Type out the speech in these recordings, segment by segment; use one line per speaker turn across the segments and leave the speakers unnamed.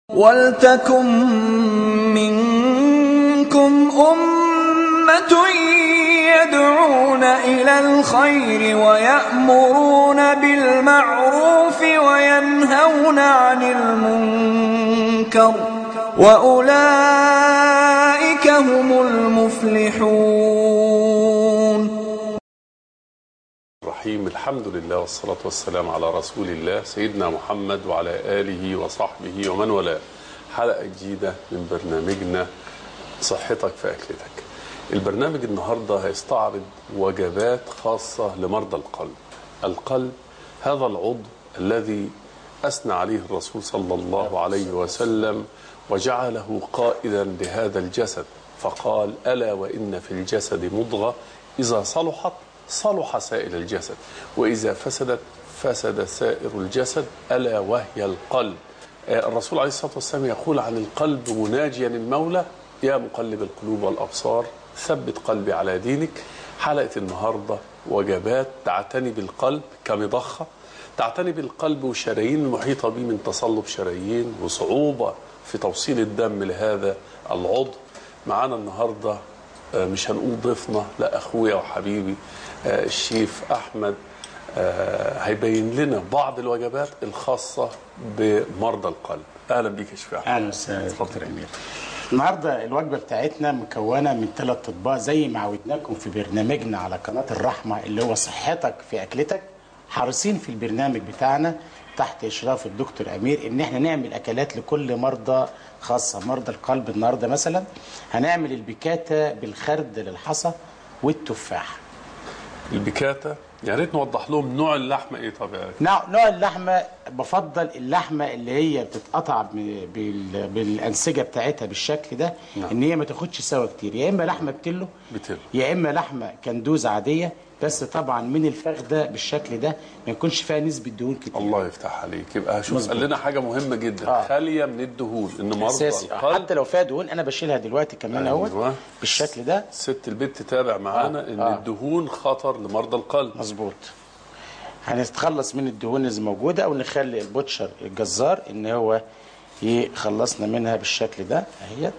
وَلْتَكُن مِّنكُمْ أُمَّةٌ يَدْعُونَ إِلَى الْخَيْرِ وَيَأْمُرُونَ بِالْمَعْرُوفِ وَيَنْهَوْنَ عَنِ الْمُنكَرِ ۚ وَأُولَٰئِكَ هُمُ الْمُفْلِحُونَ
الرحيم الحمد لله والصلاة والسلام على رسول الله سيدنا محمد وعلى آله وصحبه ومن والاه حلقة جديدة من برنامجنا صحتك في أكلتك البرنامج النهاردة هيستعرض وجبات خاصة لمرضى القلب القلب هذا العضو الذي أثنى عليه الرسول صلى الله عليه وسلم وجعله قائدا لهذا الجسد فقال ألا وإن في الجسد مضغة إذا صلحت صلح سائر الجسد وإذا فسدت فسد سائر الجسد ألا وهي القلب الرسول عليه الصلاة والسلام يقول عن القلب مناجيا المولى يا مقلب القلوب والأبصار ثبت قلبي على دينك حلقة النهاردة وجبات تعتني بالقلب كمضخة تعتني بالقلب والشرايين المحيطة به من تصلب شرايين وصعوبة في توصيل الدم لهذا العضو معانا النهارده مش هنقول ضيفنا لا اخويا وحبيبي الشيف احمد هيبين لنا بعض الوجبات الخاصه بمرضى القلب اهلا بيك يا شيف احمد
اهلا وسهلا دكتور امير النهارده الوجبه بتاعتنا مكونه من ثلاث اطباق زي ما عودناكم في برنامجنا على قناه الرحمه اللي هو صحتك في اكلتك حريصين في البرنامج بتاعنا تحت اشراف الدكتور امير ان احنا نعمل اكلات لكل مرضى خاصه مرضى القلب النهارده مثلا هنعمل البيكاتا بالخردل الحصى والتفاح
البيكاتا يا ريت نوضح لهم نوع اللحمه ايه طبيعي
نوع نوع اللحمه بفضل اللحمه اللي هي بتتقطع ب- بال- بالانسجه بتاعتها بالشكل ده
نعم.
ان هي ما تاخدش سوا كتير يا اما لحمه بتلو
بتلو.
يا اما لحمه كندوز عاديه بس طبعا من الفخ ده بالشكل ده ما يكونش فيها نسبه دهون كتير
الله يفتح عليك يبقى شوف
مظبوط.
قال لنا حاجه مهمه جدا
آه.
خاليه من الدهون ان مرضى
اساسي
القلب
حتى لو فيها دهون انا بشيلها دلوقتي كمان
أيوة.
اهوت بالشكل ده
ست البيت تتابع معانا
آه.
ان
آه.
الدهون خطر لمرضى القلب
مظبوط هنتخلص من الدهون اللي موجوده او نخلي البوتشر الجزار ان هو يخلصنا منها بالشكل ده اهيت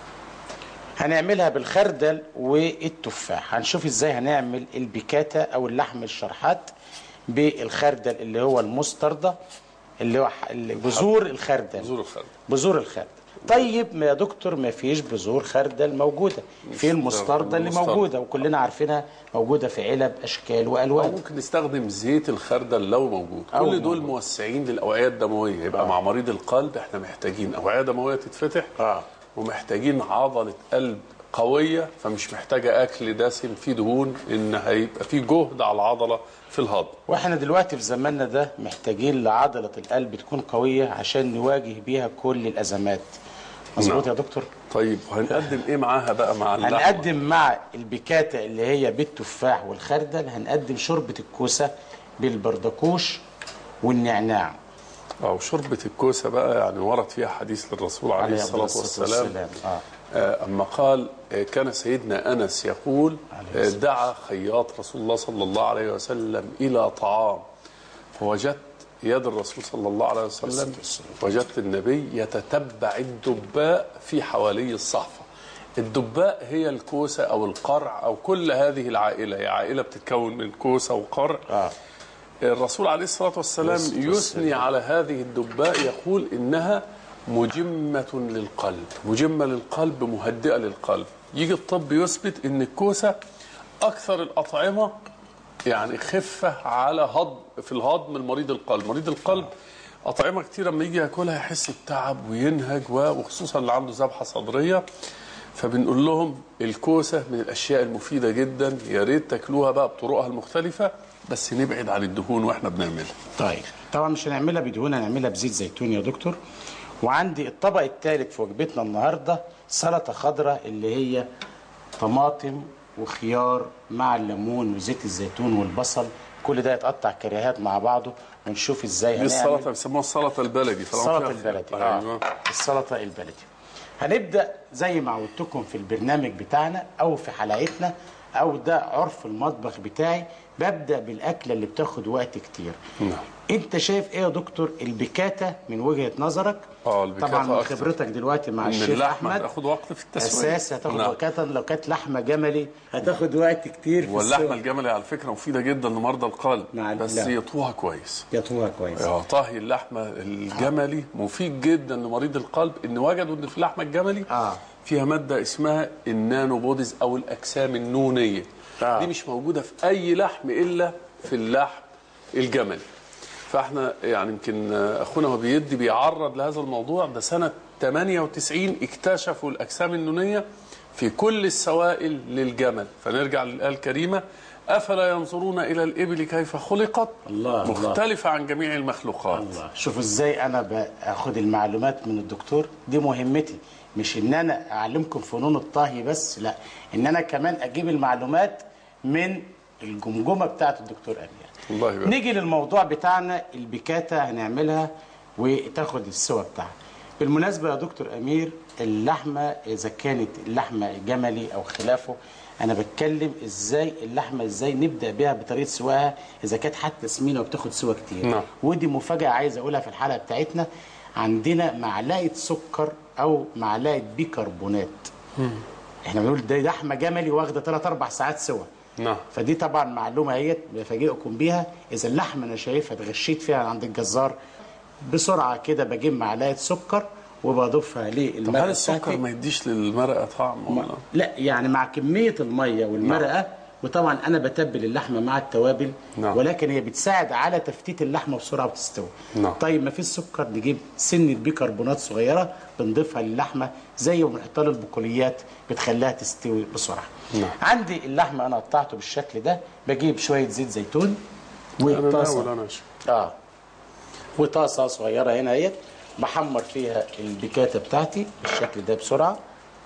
هنعملها بالخردل والتفاح هنشوف ازاي هنعمل البيكاتا او اللحم الشرحات بالخردل اللي هو المستردة اللي هو ح- بذور الخردل
بذور الخردل.
بذور الخردل طيب ما يا دكتور ما فيش بذور خردل موجوده في المستردة اللي
المستردة.
موجوده وكلنا عارفينها موجوده في علب اشكال
او
والوان
ممكن نستخدم زيت الخردل لو موجود
أو
كل دول
موجود.
موسعين للاوعيه الدمويه يبقى
آه.
مع مريض القلب احنا محتاجين اوعيه دمويه تتفتح
آه.
ومحتاجين عضله قلب قويه فمش محتاجه اكل دسم فيه دهون ان هيبقى فيه جهد على العضله في الهضم
واحنا دلوقتي في زماننا ده محتاجين لعضله القلب تكون قويه عشان نواجه بيها كل الازمات مظبوط
نعم.
يا دكتور
طيب وهنقدم ايه معاها بقى مع اللحمه
هنقدم مع البيكاتا اللي هي بالتفاح والخردل هنقدم شوربه الكوسه بالبردكوش والنعناع
او شوربه الكوسه بقى يعني ورد فيها حديث للرسول عليه
عليه
الصلاه والسلام
آه.
آه، أما قال آه، كان سيدنا أنس يقول
عليه
آه،
الصلاة
دعا خياط رسول الله صلى الله عليه وسلم إلى طعام فوجدت يد الرسول صلى الله عليه وسلم وجدت النبي يتتبع الدباء في حوالي الصحفة الدباء هي الكوسة أو القرع أو كل هذه العائلة هي عائلة بتتكون من كوسة وقرع
آه.
الرسول عليه الصلاة والسلام
الصلاة
يثني
والسلام.
على هذه الدباء يقول إنها مجمة للقلب مجمة للقلب مهدئة للقلب يجي الطب يثبت إن الكوسة أكثر الأطعمة يعني خفة على هضم في الهضم المريض القلب مريض القلب أطعمة كتير لما يجي ياكلها يحس بتعب وينهج و- وخصوصا اللي عنده ذبحة صدرية فبنقول لهم الكوسة من الأشياء المفيدة جدا يا ريت تاكلوها بقى بطرقها المختلفة بس نبعد عن الدهون واحنا بنعملها
طيب طبعا مش هنعملها بدهون هنعملها بزيت زيتون يا دكتور وعندي الطبق الثالث في وجبتنا النهارده سلطه خضراء اللي هي طماطم وخيار مع الليمون وزيت الزيتون والبصل كل ده يتقطع كريهات مع بعضه ونشوف ازاي
دي
هنعمل
السلطة بيسموها السلطة البلدي طالما
السلطه
فيها
البلدي
خيار.
اه
أيوة.
السلطه البلدي هنبدا زي ما عودتكم في البرنامج بتاعنا او في حلقتنا او ده عرف المطبخ بتاعي ببدا بالاكله اللي بتاخد وقت كتير
نعم.
انت شايف ايه يا دكتور البكاتا من وجهه نظرك
اه، البكاتا
طبعا من
أكتر.
خبرتك دلوقتي مع
ان
الشيف
اللحمه
احمد
تاخد وقت في التسويه
اساس هتاخد
نعم.
وقت لو كانت لحمه جملي هتاخد وقت كتير في
واللحمه
السوا.
الجملي على فكره مفيده جدا لمرضى القلب
مع ال-
بس
لا.
يطوها كويس
يطوها كويس
اه طهي اللحمه الجملي مفيد جدا لمريض القلب ان وجدوا ان في اللحمه الجملي
آه.
فيها ماده اسمها النانو بوديز او الاجسام النونيه
آه.
دي مش موجوده في اي لحم الا في اللحم الجملي فاحنا يعني يمكن اخونا هو بيدي بيعرض لهذا الموضوع ده سنه 98 اكتشفوا الاجسام النونيه في كل السوائل للجمل فنرجع للايه الكريمه افلا ينظرون الى الابل كيف خلقت
الله، الله.
مختلفه عن جميع المخلوقات
الله شوفوا ازاي انا باخد المعلومات من الدكتور دي مهمتي مش ان انا اعلمكم فنون الطهي بس لا ان انا كمان اجيب المعلومات من الجمجمه بتاعت الدكتور امير
الله يبارك
نيجي للموضوع بتاعنا البيكاتا هنعملها وتاخد السوا بتاعها بالمناسبه يا دكتور امير اللحمه اذا كانت اللحمه جملي او خلافه انا بتكلم ازاي اللحمه ازاي نبدا بيها بطريقه سواها اذا كانت حتى سمينه وبتاخد سوا كتير
نعم.
ودي مفاجاه عايز اقولها في الحلقه بتاعتنا عندنا معلقه سكر او معلقه بيكربونات احنا بنقول ده لحمه جملي واخده 3 4 ساعات سوا
نعم
فدي طبعا معلومه اهيت بفاجئكم بيها اذا اللحمه انا شايفها اتغشيت فيها عند الجزار بسرعه كده بجيب معلقه سكر وبضيفها
طب
للمرقه
هل السكر
بتاعتي.
ما يديش للمرقه طعم ولا
لا يعني مع كميه الميه والمرقه وطبعا انا بتبل اللحمه مع التوابل
نعم.
ولكن هي بتساعد على تفتيت اللحمه بسرعه وتستوي
نعم.
طيب ما فيش سكر نجيب سنه بيكربونات صغيره بنضيفها للحمه زي ما بنحطها للبقوليات بتخليها تستوي بسرعه
نعم.
عندي اللحمه انا قطعته بالشكل ده بجيب شويه زيت زيتون
انا
وطاسه
الاول انا أشوف.
اه وطاسه صغيره هنا اهيت بحمر فيها البيكاتا بتاعتي بالشكل ده بسرعه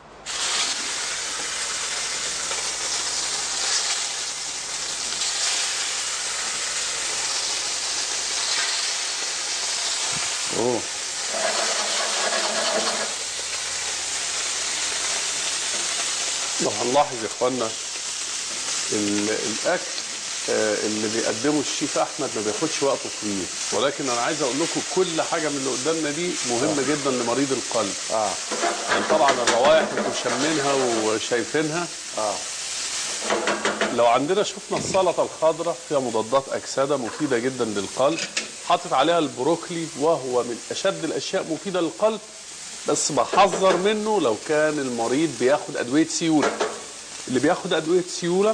اوه لو هنلاحظ يا اخوانا ال- الاكل آه، اللي بيقدمه الشيف احمد ما بياخدش وقت طويل ولكن انا عايز اقول لكم كل حاجه من اللي قدامنا دي مهمه جدا لمريض القلب
اه
يعني طبعا الروائح انتم شامينها وشايفينها
اه
لو عندنا شفنا السلطه الخضراء فيها مضادات اكسده مفيده جدا للقلب حاطط عليها البروكلي وهو من اشد الاشياء مفيده للقلب بس بحذر منه لو كان المريض بياخد ادويه سيوله اللي بياخد ادويه سيوله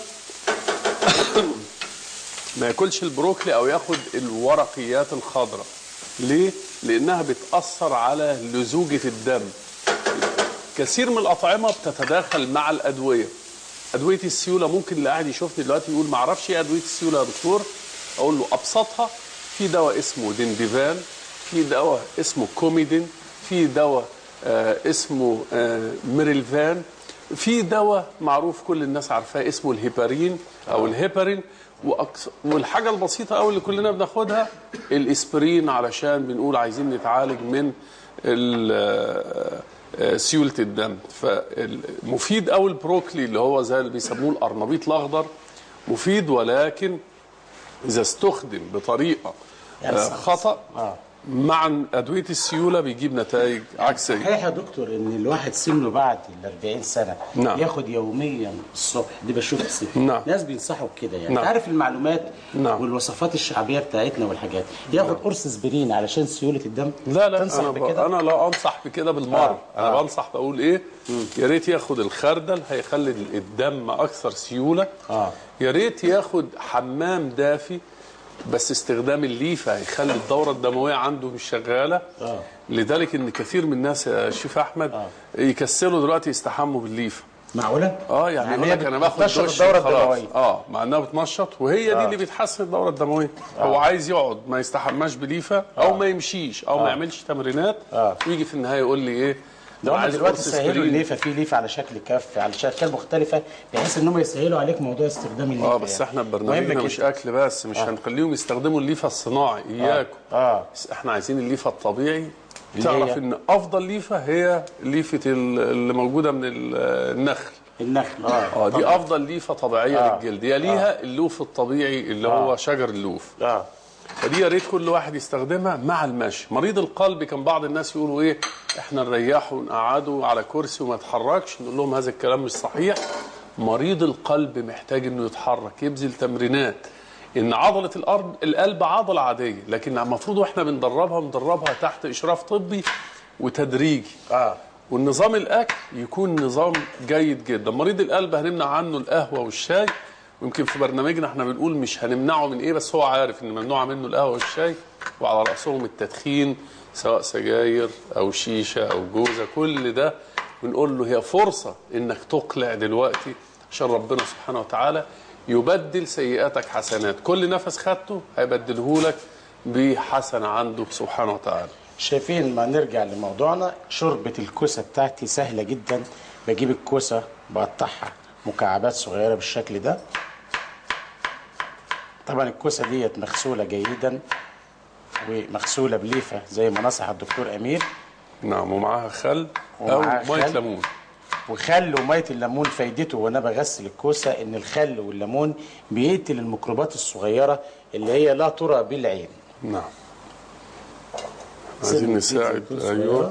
ما ياكلش البروكلي او ياخد الورقيات الخضراء ليه لانها بتاثر على لزوجه الدم كثير من الاطعمه بتتداخل مع الادويه ادويه السيوله ممكن اللي قاعد يشوفني دلوقتي يقول ما اعرفش ايه ادويه السيوله يا دكتور اقول له ابسطها في دواء اسمه دنديفان في دواء اسمه كوميدين في دواء آه اسمه آه ميريلفان في دواء معروف كل الناس عارفاه اسمه الهيبارين او الهيبارين وأكس... والحاجه البسيطه قوي اللي كلنا بناخدها الاسبرين علشان بنقول عايزين نتعالج من ال- آه، سيوله الدم فمفيد قوي البروكلي اللي هو زي اللي بيسموه القرنبيط الاخضر مفيد ولكن اذا استخدم بطريقه
يعني
آه،
صح.
خطا
اه
مع ادويه السيوله بيجيب نتائج عكسيه
صحيح يا دكتور ان الواحد سنه بعد ال 40 سنه
نعم.
ياخد يوميا الصبح دي بشوف كتير
نعم.
ناس بينصحوا بكده يعني
نعم.
انت عارف المعلومات
نعم.
والوصفات الشعبيه بتاعتنا والحاجات ياخد قرص اسبرين علشان سيوله الدم
لا لا
تنصح
انا ب...
بكده
انا لا انصح بكده بالمره
آه،
انا
آه.
بنصح بقول ايه يا ريت ياخد الخردل هيخلي الدم اكثر سيوله
آه.
يا ريت ياخد حمام دافي بس استخدام الليفه هيخلي الدوره الدمويه عنده مش شغاله
آه.
لذلك ان كثير من الناس يا شيف احمد يكسلوا دلوقتي يستحموا بالليفه
معقوله
اه يعني, يعني يقول
هي
لك انا باخد
بتنشط
دش
الدوره
وخلاص.
الدمويه
اه مع انها بتنشط وهي دي اللي بتحسن الدوره الدمويه هو عايز يقعد ما يستحماش بليفه او ما يمشيش او ما يعملش تمرينات
آه.
ويجي في النهايه يقول لي ايه
ده
أنا
هم
عايز
دلوقتي
قرص
سهلوا
اسبرين.
الليفه في ليفه على شكل كف على اشكال مختلفه بحيث ان هم يسهلوا عليك موضوع استخدام الليفه
اه بس
يعني.
احنا
مهم
ببرنامجنا مش
جدا.
اكل بس مش هنخليهم يستخدموا الليفه الصناعي اياكم
اه
بس احنا عايزين الليفه الطبيعي
اللي
تعرف
هي؟
ان افضل ليفه هي ليفه ال- اللي موجوده من ال- النخل
النخل اه
اه دي افضل ليفه طبيعيه
آه.
للجلد هي ليها اللوف الطبيعي اللي هو شجر اللوف
اه
فدي يا ريت كل واحد يستخدمها مع المشي مريض القلب كان بعض الناس يقولوا ايه احنا نريحه ونقعده على كرسي وما يتحركش نقول لهم هذا الكلام مش صحيح مريض القلب محتاج انه يتحرك يبذل تمرينات ان عضله الارض القلب عضله عاديه لكن المفروض واحنا بندربها بندربها تحت اشراف طبي وتدريجي
اه
والنظام الاكل يكون نظام جيد جدا مريض القلب هنمنع عنه القهوه والشاي ويمكن في برنامجنا احنا بنقول مش هنمنعه من ايه بس هو عارف ان ممنوع منه القهوه والشاي وعلى راسهم التدخين سواء سجاير او شيشه او جوزه كل ده بنقول له هي فرصه انك تقلع دلوقتي عشان ربنا سبحانه وتعالى يبدل سيئاتك حسنات كل نفس خدته هيبدله لك بحسنه عنده سبحانه وتعالى
شايفين ما نرجع لموضوعنا شوربة الكوسة بتاعتي سهلة جدا بجيب الكوسة بقطعها مكعبات صغيرة بالشكل ده طبعا الكوسة ديت مغسولة جيدا ومغسولة بليفة زي ما نصح الدكتور أمير
نعم ومعاها خل او
ومعاها
ميه
خل.
ليمون
وخل ومية الليمون فايدته وانا بغسل الكوسة ان الخل والليمون بيقتل الميكروبات الصغيرة اللي هي لا ترى بالعين
نعم عايزين نساعد ايوه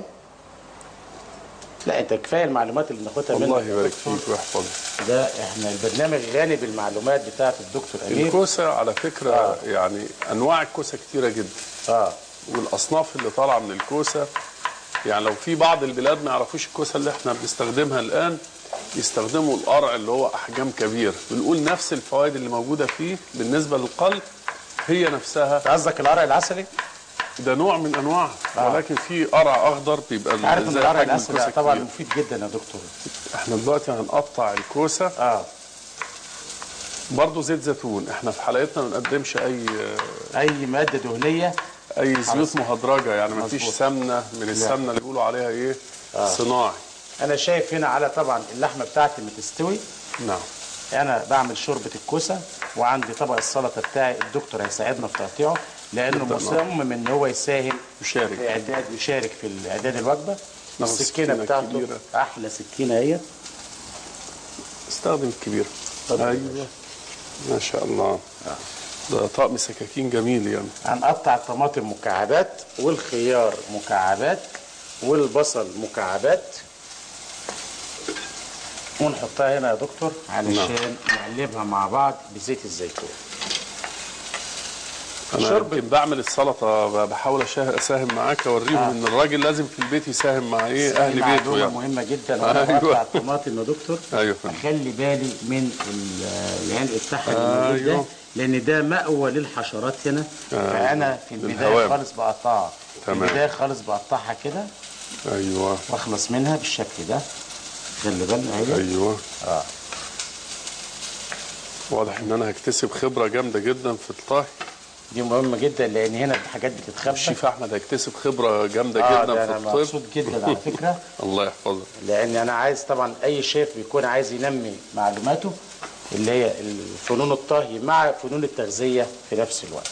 لا انت كفايه المعلومات اللي بناخدها منك
الله
يا
يبارك
دكتور.
فيك ويحفظك
ده احنا البرنامج غني بالمعلومات بتاعه الدكتور امير
الكوسه على فكره آه. يعني انواع الكوسه كتيره جدا
اه
والاصناف اللي طالعه من الكوسه يعني لو في بعض البلاد ما يعرفوش الكوسه اللي احنا بنستخدمها الان يستخدموا القرع اللي هو احجام كبيره بنقول نفس الفوائد اللي موجوده فيه بالنسبه للقلب هي نفسها
قصدك القرع العسلي
ده نوع من انواعها ولكن في قرع اخضر بيبقى
عارف ان
زي
القرع
حجم
العسلي
الكوسة
طبعا
كبير.
مفيد جدا يا دكتور
احنا دلوقتي هنقطع الكوسه
اه
برضه زيت زيتون احنا في حلقتنا ما بنقدمش اي
اي ماده دهنيه
اي زيوت مهدرجه يعني ما فيش
مظبوط.
سمنه من السمنه اللي بيقولوا عليها ايه صناعي
انا شايف هنا على طبعا اللحمه بتاعتي بتستوي
نعم
انا بعمل شوربه الكوسه وعندي طبق السلطه بتاعي الدكتور هيساعدنا في تقطيعه لانه
جدا.
مصمم ان هو يساهم
يشارك.
في اعداد يشارك في اعداد الوجبه
ناخد
السكينه
سكينة
بتاعته
كبيرة.
احلى سكينه هي
استخدم الكبير
اتفضل يا
ايوه ما شاء الله ده طقم سكاكين جميل يعني
هنقطع الطماطم مكعبات والخيار مكعبات والبصل مكعبات ونحطها هنا يا دكتور علشان نقلبها مع بعض بزيت الزيتون
انا
شرب.
يمكن بعمل السلطه ب- بحاول أشاه- اساهم معاك اوريهم
آه.
ان الراجل لازم في البيت يساهم مع ايه
دي
اهل بيته
معلومه
يعني
مهمه جدا وانا
أيوة.
بقطع الطماطم يا دكتور
أيوة فندم.
اخلي بالي من ال- العلق بتاعها اللي موجود ده
أيوة.
لان ده مأوى للحشرات هنا فانا في البدايه
للهوام.
خالص بقطعها في
تمام.
البدايه خالص بقطعها كده
ايوه
واخلص منها بالشكل ده خلي بالنا اهي
ايوه
اه
واضح ان انا هكتسب خبره جامده جدا في الطهي
دي مهمه جدا لان هنا الحاجات بتتخبى
الشيف احمد هيكتسب خبره جامده
اه
جدا
ده
في
انا
الطب
مبسوط جدا على فكره
الله يحفظك
لان انا عايز طبعا اي شيف بيكون عايز ينمي معلوماته اللي هي فنون الطهي مع فنون التغذيه في نفس الوقت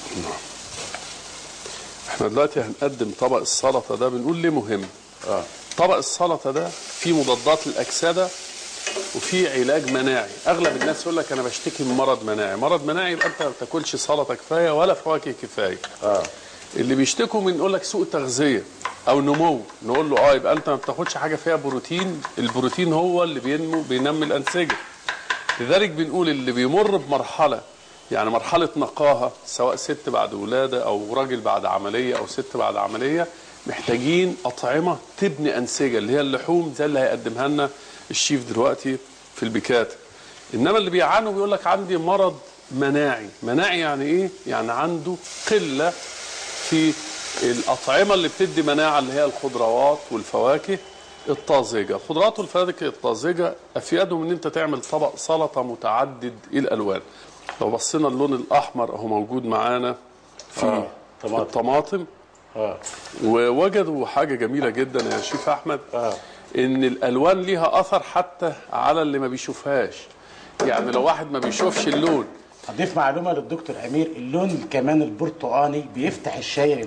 احنا دلوقتي هنقدم طبق السلطه ده بنقول ليه مهم
اه
طبق السلطه ده فيه مضادات للاكسده وفيه علاج مناعي اغلب الناس يقول لك انا بشتكي من مرض مناعي مرض مناعي يبقى انت ما بتاكلش سلطه كفايه ولا فواكه كفايه
اه
اللي بيشتكوا من يقول لك سوء تغذيه او نمو نقول له اه يبقى انت ما بتاخدش حاجه فيها بروتين البروتين هو اللي بينمو بينمي الانسجه لذلك بنقول اللي بيمر بمرحله يعني مرحله نقاهه سواء ست بعد ولاده او راجل بعد عمليه او ست بعد عمليه محتاجين اطعمه تبني انسجه اللي هي اللحوم زي اللي هيقدمها لنا الشيف دلوقتي في البيكات انما اللي بيعانوا بيقول لك عندي مرض مناعي مناعي يعني ايه يعني عنده قله في الأطعمة اللي بتدي مناعة اللي هي الخضروات والفواكه الطازجة الخضروات والفواكه الطازجة أفيدهم إن أنت تعمل طبق سلطة متعدد الألوان لو بصينا اللون الأحمر أهو موجود معانا في
آه، طماطم.
الطماطم
اه
ووجدوا حاجة جميلة جدا يا شيف أحمد
آه.
إن الألوان ليها أثر حتى على اللي ما بيشوفهاش يعني لو واحد ما بيشوفش اللون
هضيف معلومه للدكتور امير اللون كمان البرتقاني بيفتح الشاي للنفس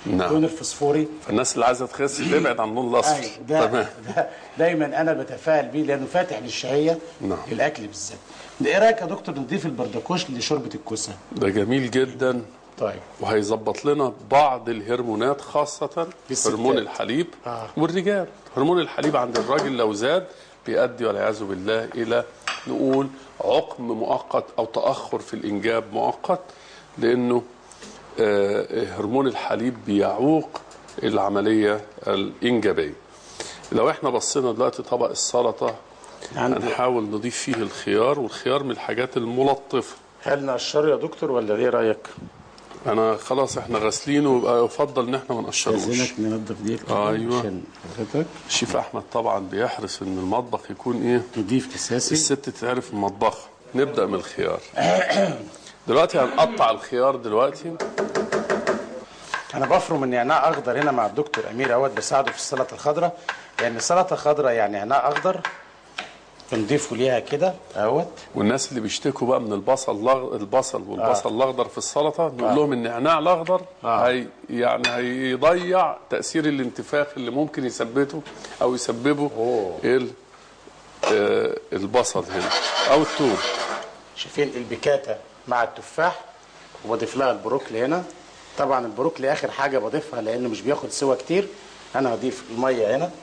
نعم.
اللون الفسفوري
الناس اللي عايزه تخس تبعد عن اللون الاصفر
ايوه ده,
تمام
ده دايما انا بتفائل بيه لانه فاتح للشهيه
نعم.
الاكل بالذات ايه رايك يا دكتور نضيف البردكوش لشوربه الكوسه
ده جميل جدا
طيب
وهيظبط لنا بعض الهرمونات خاصة
للستات.
هرمون الحليب
آه.
والرجال هرمون الحليب عند الراجل لو زاد بيؤدي والعياذ بالله إلى نقول عقم مؤقت أو تأخر في الإنجاب مؤقت لأنه آه، هرمون الحليب بيعوق العملية الإنجابية لو احنا بصينا دلوقتي طبق السلطة
عندي-
هنحاول نضيف فيه الخيار والخيار من الحاجات الملطفة
هل نقشره يا دكتور ولا ايه رايك؟
انا خلاص احنا غاسلينه ويبقى يفضل ان احنا ما نقشروش
عايزينك ننضف ديت كده
أيوة.
عشان حضرتك
الشيف احمد طبعا بيحرص ان المطبخ يكون ايه
نضيف اساسي
الست تعرف المطبخ نبدا من الخيار دلوقتي هنقطع الخيار دلوقتي
انا بفرم النعناع اخضر هنا مع الدكتور امير اهوت بساعده في السلطه الخضراء لان السلطه الخضراء يعني نعناع اخضر بنضيفه ليها كده اهوت
والناس اللي بيشتكوا بقى من البصل الأغ- البصل والبصل الاخضر في السلطه نقول لهم النعناع الاخضر
آه.
هي يعني هيضيع تاثير الانتفاخ اللي ممكن يثبته او يسببه
أوه.
ال- آه، البصل هنا او الثوم
شايفين البيكاتا مع التفاح وبضيف لها البروكلي هنا طبعا البروكلي اخر حاجه بضيفها لانه مش بياخد سوا كتير انا هضيف الميه هنا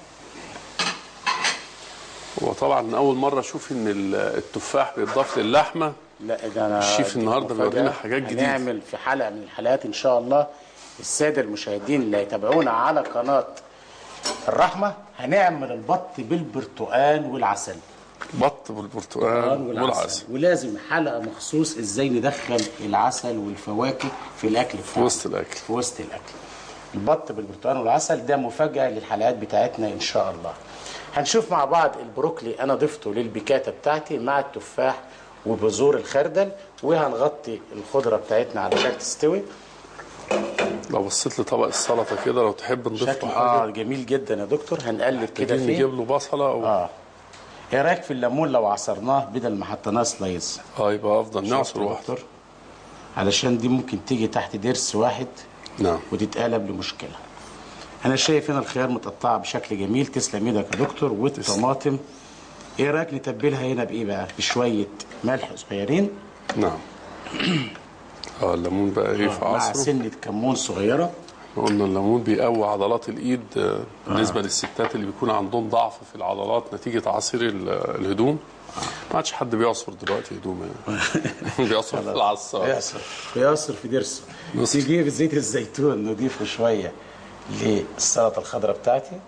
وطبعا اول مره اشوف ان ال- التفاح بيضاف للحمه
لا ده انا
الشيف النهاردة
مفاجأة.
بيورينا حاجات جديدة.
هنعمل في حلقه من الحلقات ان شاء الله الساده المشاهدين اللي هيتابعونا على قناه الرحمه هنعمل البط بالبرتقال والعسل
بط بالبرتقال والعسل
ولازم حلقه مخصوص ازاي ندخل العسل والفواكه في الاكل
في
بتاعنا
وسط الاكل
في وسط الاكل البط بالبرتقال والعسل ده مفاجاه للحلقات بتاعتنا ان شاء الله هنشوف مع بعض البروكلي انا ضفته للبيكاتا بتاعتي مع التفاح وبذور الخردل وهنغطي الخضره بتاعتنا علشان تستوي
لو بصيت لطبق السلطه كده لو تحب نضيف
شكل
له
اه
حاجه
جميل جدا يا دكتور هنقلب كده
محتاجين
فيه
نجيب له بصله او اه,
اه ايه رايك في الليمون لو عصرناه بدل ما حطيناه سلايز
يبقى افضل نعصر
يا
واحد
دكتور علشان دي ممكن تيجي تحت ضرس واحد
نعم
وتتقلب لمشكله انا شايف هنا الخيار متقطعه بشكل جميل تسلم ايدك يا دكتور والطماطم ايه رايك نتبلها هنا بايه بقى بشويه ملح صغيرين
نعم اه الليمون بقى ايه في
مع
عصره
سنه كمون صغيره
قلنا الليمون بيقوي عضلات الايد آه، بالنسبه للستات اللي بيكون عندهم ضعف في العضلات نتيجه عصير ال- الهدوم ما عادش حد بيعصر دلوقتي هدوم يعني بيعصر في العصار
ياسر ياسر في ضرسه
نص.
تجيب زيت الزيتون نضيفه شويه للسلطه الخضراء بتاعتي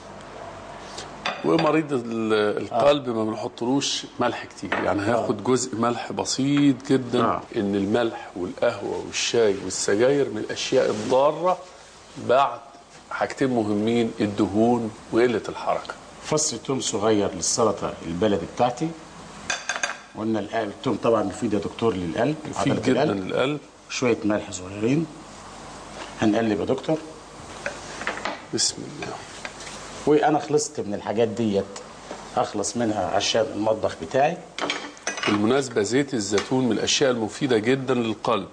ومريض ال- القلب ما بنحطلوش ملح كتير يعني هياخد جزء ملح بسيط جدا
آه.
ان الملح والقهوه والشاي والسجاير من الاشياء الضاره بعد حاجتين مهمين الدهون وقله الحركه
فص توم صغير للسلطه البلدي بتاعتي قلنا القلب التوم طبعا مفيد يا دكتور للقلب
يفيد
عضلة
جدا
القلب.
القلب
شويه ملح صغيرين هنقلب يا دكتور
بسم الله
وانا خلصت من الحاجات ديت اخلص منها عشان المطبخ بتاعي
بالمناسبة زيت الزيتون من الأشياء المفيدة جدا للقلب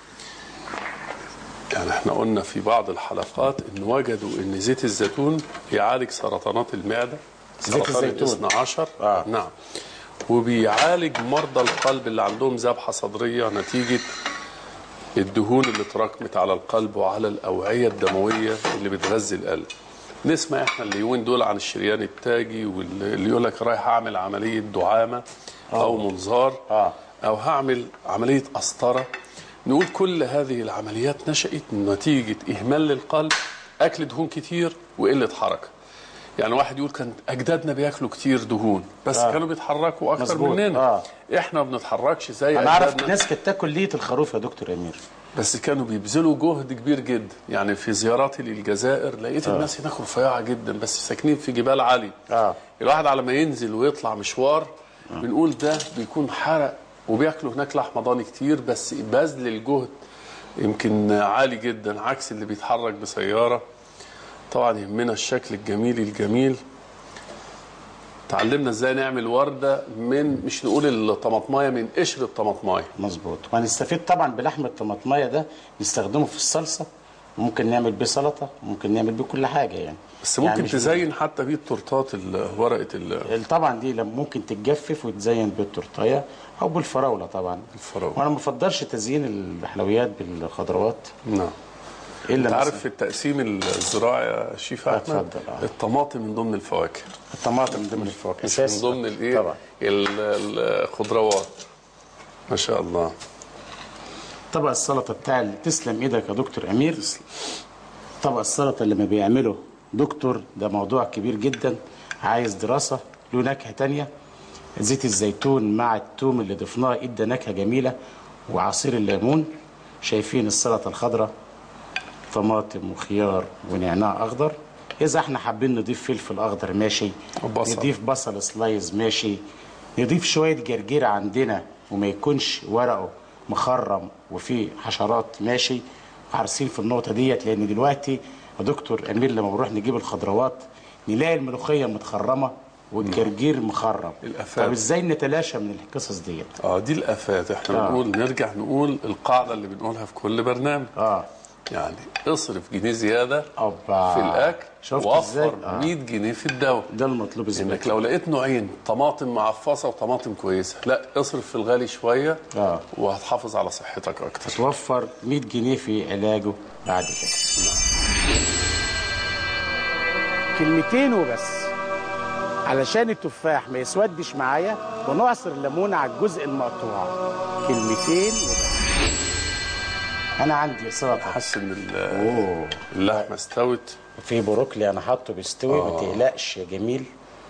يعني احنا قلنا في بعض الحلقات ان وجدوا ان زيت الزيتون يعالج سرطانات المعدة
زيت
سرطان
الزيتون.
الاثنى عشر
آه.
نعم وبيعالج مرضى القلب اللي عندهم ذبحة صدرية نتيجة الدهون اللي اتراكمت على القلب وعلى الأوعية الدموية اللي بتغذي القلب نسمع احنا اليومين دول عن الشريان التاجي واللي يقول لك رايح اعمل عملية دعامة أو منظار
آه.
أو هعمل عملية قسطرة نقول كل هذه العمليات نشأت نتيجة إهمال للقلب أكل دهون كتير وقلة حركة يعني واحد يقول كان أجدادنا بياكلوا كتير دهون بس
آه.
آه. كانوا بيتحركوا أكتر
مظبوط.
مننا
آه.
إحنا ما بنتحركش زي
انا اعرف
أجدادنا
ناس كانت تاكل ليه الخروف يا دكتور امير
بس كانوا بيبذلوا جهد كبير جدا يعني في زياراتي للجزائر لقيت آه. الناس هناك رفيعة جدا بس ساكنين في جبال عالية
آه.
الواحد على ما ينزل ويطلع مشوار بنقول ده بيكون حرق وبياكلوا هناك لحمة ضاني كتير بس بذل الجهد يمكن عالي جدا عكس اللي بيتحرك بسيارة طبعا يهمنا الشكل الجميل الجميل تعلمنا ازاي نعمل وردة من مش نقول الطماطماية من قشر الطماطماية
مظبوط وهنستفيد طبعا بلحم الطماطمايه ده نستخدمه في الصلصه ممكن نعمل بيه سلطه ممكن نعمل بيه كل حاجه يعني
بس ممكن
يعني مش-
تزين حتى بيه التورتات ال- ورقه ال-
طبعا دي لما ممكن تتجفف وتزين بالتورتايه او بالفراوله طبعا
الفراولة.
وانا ما بفضلش تزيين الحلويات بالخضروات
نعم
الا
انت
مثلاً
عارف في التقسيم الزراعي يا شيف احمد
اتفضل، آه.
الطماطم من ضمن الفواكه
الطماطم ضمن الفواكه
مش من
أساسي.
ضمن الايه
طبعا
ال- الخضروات ما شاء الله
طبق السلطه بتاع ال- تسلم ايدك يا دكتور امير طبق السلطه اللي ما بيعمله دكتور ده موضوع كبير جدا عايز دراسه له نكهه تانية زيت الزيتون مع التوم اللي ضفناه ادى نكهه جميله وعصير الليمون شايفين السلطه الخضراء طماطم وخيار ونعناع اخضر اذا احنا حابين نضيف فلفل اخضر ماشي
وبصل.
نضيف بصل سلايز ماشي نضيف شويه جرجير عندنا وما يكونش ورقه مخرم وفيه حشرات ماشي عارفين في النقطه ديت لان دلوقتي يا دكتور امير لما بنروح نجيب الخضروات نلاقي الملوخيه متخرمه والجرجير مخرم
الآفات.
طب ازاي نتلاشى من القصص ديت
اه دي الافات احنا
آه.
بنقول نرجع نقول القاعده اللي بنقولها في كل برنامج
اه
يعني اصرف جنيه زياده
أوبا.
في الاكل
شفت
ووفر
إزاي؟ آه.
100 جنيه في الدواء
ده المطلوب
انك
ازاي
لو لقيت نوعين طماطم معفصه وطماطم كويسه لا اصرف في الغالي شويه
آه.
وهتحافظ على صحتك اكتر
توفر 100 جنيه في علاجه بعد كده كلمتين وبس علشان التفاح ما يسودش معايا ونعصر الليمون على الجزء المقطوع كلمتين وبس انا عندي سلطه
حاسس ان ال-
اوه
اللحمه استوت
في بروكلي انا حاطه بيستوي ما تقلقش يا جميل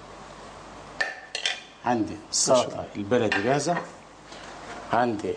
عندي السلطه البلدي جاهزه عندي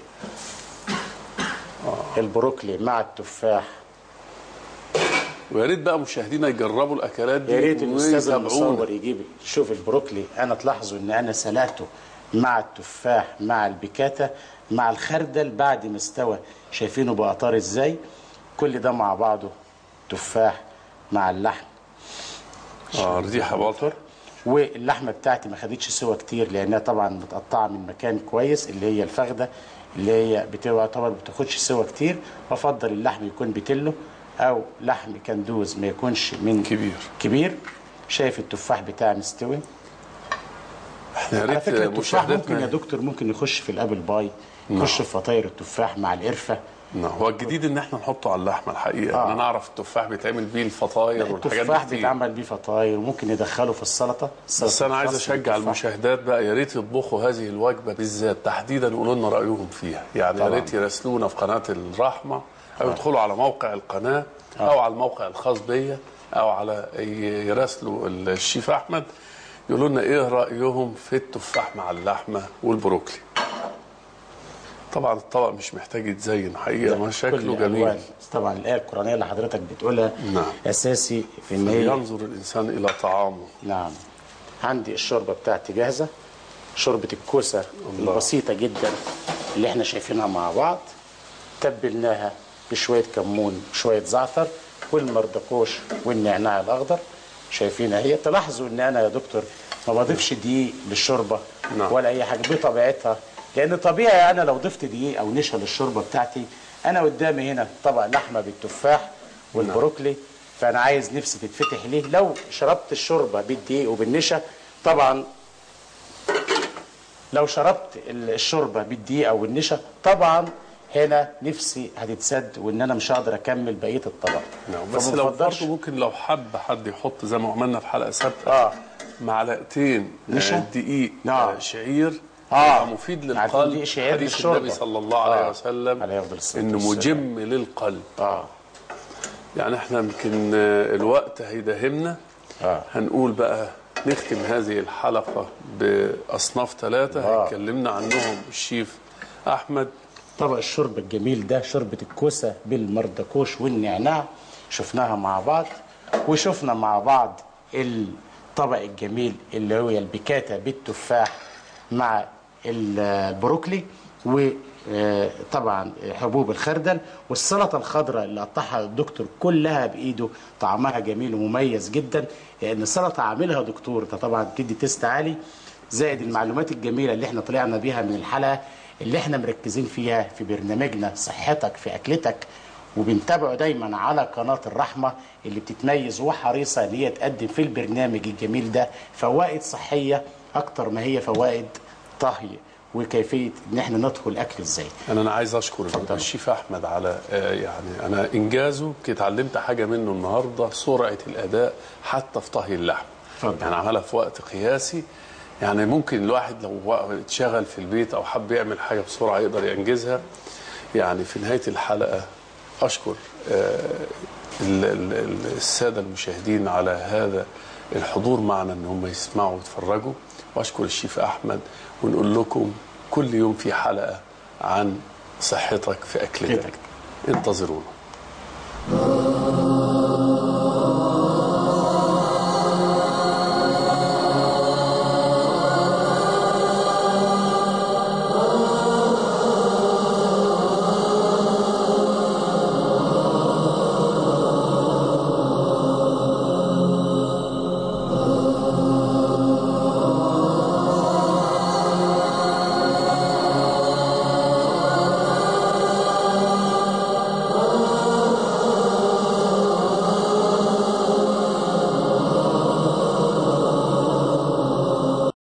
البروكلي مع التفاح
ويا ريت بقى مشاهدينا يجربوا الاكلات دي
يا ريت الاستاذ
ويتابعونا.
المصور يجيب شوف البروكلي انا تلاحظوا ان انا سلقته مع التفاح مع البيكاتا مع الخردل بعد ما استوى شايفينه بقى طار ازاي كل ده مع بعضه تفاح مع اللحم
اه ريحه واضحه
واللحمه بتاعتي ما خدتش سوا كتير لانها طبعا متقطعه من مكان كويس اللي هي الفخده اللي هي بتبقى طبعا ما بتاخدش سوا كتير وافضل اللحم يكون بتلو او لحم كندوز ما يكونش من
كبير.
كبير شايف التفاح بتاعي مستوي
احنا يا
على
ريت
فكره التفاح ممكن يا
مشاهداتنا
دكتور ممكن يخش في الابل باي يخش في فطاير التفاح مع القرفه
نعم هو الجديد ان احنا نحطه على اللحمه الحقيقه
آه.
ان انا اعرف التفاح بيتعمل بيه الفطاير والحاجات
التفاح
دي كتير.
بيتعمل بيه فطاير وممكن يدخله في السلطه
بس
السلطة
انا عايز
الخاصة
اشجع
بالتفاح.
المشاهدات بقى يا ريت يطبخوا هذه الوجبه بالذات تحديدا يقولوا لنا رايهم فيها يعني يا
طبعاً.
ريت يراسلونا في قناه الرحمه او يدخلوا على موقع القناه او على الموقع الخاص بيا او على ي- يراسلوا الشيف احمد يقولوا لنا ايه رايهم في التفاح مع اللحمه والبروكلي طبعا الطبق مش محتاج يتزين حقيقه ما
كل
شكله
الألوان.
جميل
طبعا الايه القرانيه اللي حضرتك بتقولها
نعم.
اساسي في ان هي
ينظر الانسان الى طعامه
نعم عندي الشوربه بتاعتي جاهزه شوربه الكوسه البسيطه جدا اللي احنا شايفينها مع بعض تبلناها بشويه كمون وشويه زعتر والمردقوش والنعناع الاخضر شايفينها هي تلاحظوا ان انا يا دكتور ما بضيفش دقيق للشوربه
نعم.
ولا اي حاجه بطبيعتها لان طبيعي انا لو ضفت دقيق او نشا للشوربه بتاعتي انا قدامي هنا طبق لحمه بالتفاح والبروكلي فانا عايز نفسي تتفتح ليه لو شربت الشوربه بالدقيق وبالنشا طبعا لو شربت الشوربه بالدقيق او النشا طبعا هنا نفسي هتتسد وان انا مش هقدر اكمل بقيه الطبق
نعم بس
فما
لو
بفضلش-
برضه ممكن لو حب حد يحط زي ما عملنا في حلقه سابقه
اه
معلقتين
نشا؟
آه، دقيق
نعم.
آه، شعير
آه.
يبقى مفيد
معلقتين
للقلب
دقيق شعير
حديث
للشوربة.
النبي صلى الله عليه
آه.
وسلم
عليه أفضل الصلاة
انه
والسلام.
مجم للقلب
اه
يعني احنا يمكن آه، الوقت هيداهمنا
اه
هنقول بقى نختم هذه الحلقه باصناف ثلاثه
آه.
هيكلمنا عنهم الشيف احمد
طبق الشرب الجميل ده شوربة الكوسة بالمردكوش والنعناع شفناها مع بعض وشفنا مع بعض الطبق الجميل اللي هو البيكاتا بالتفاح مع البروكلي وطبعا حبوب الخردل والسلطه الخضراء اللي قطعها الدكتور كلها بايده طعمها جميل ومميز جدا لان السلطه عاملها دكتور ده طبعا بتدي تيست عالي زائد المعلومات الجميله اللي احنا طلعنا بيها من الحلقه اللي احنا مركزين فيها في برنامجنا صحتك في اكلتك وبنتابعه دايما على قناه الرحمه اللي بتتميز وحريصه ان هي تقدم في البرنامج الجميل ده فوائد صحيه اكتر ما هي فوائد طهي وكيفيه ان احنا ندخل اكل ازاي
انا انا عايز اشكر الشيف احمد على آه، يعني انا انجازه كنت اتعلمت حاجه منه النهارده سرعه الاداء حتى في طهي اللحم
اتفضل.
يعني عملها في وقت قياسي يعني ممكن الواحد لو وق- اتشغل في البيت او حب يعمل حاجه بسرعه يقدر ينجزها يعني في نهايه الحلقه اشكر آه، ال- ال- ال- الساده المشاهدين على هذا الحضور معنا ان هم يسمعوا ويتفرجوا واشكر الشيف احمد ونقول لكم كل يوم في حلقه عن صحتك في اكلتك
أكلتك.
انتظرونا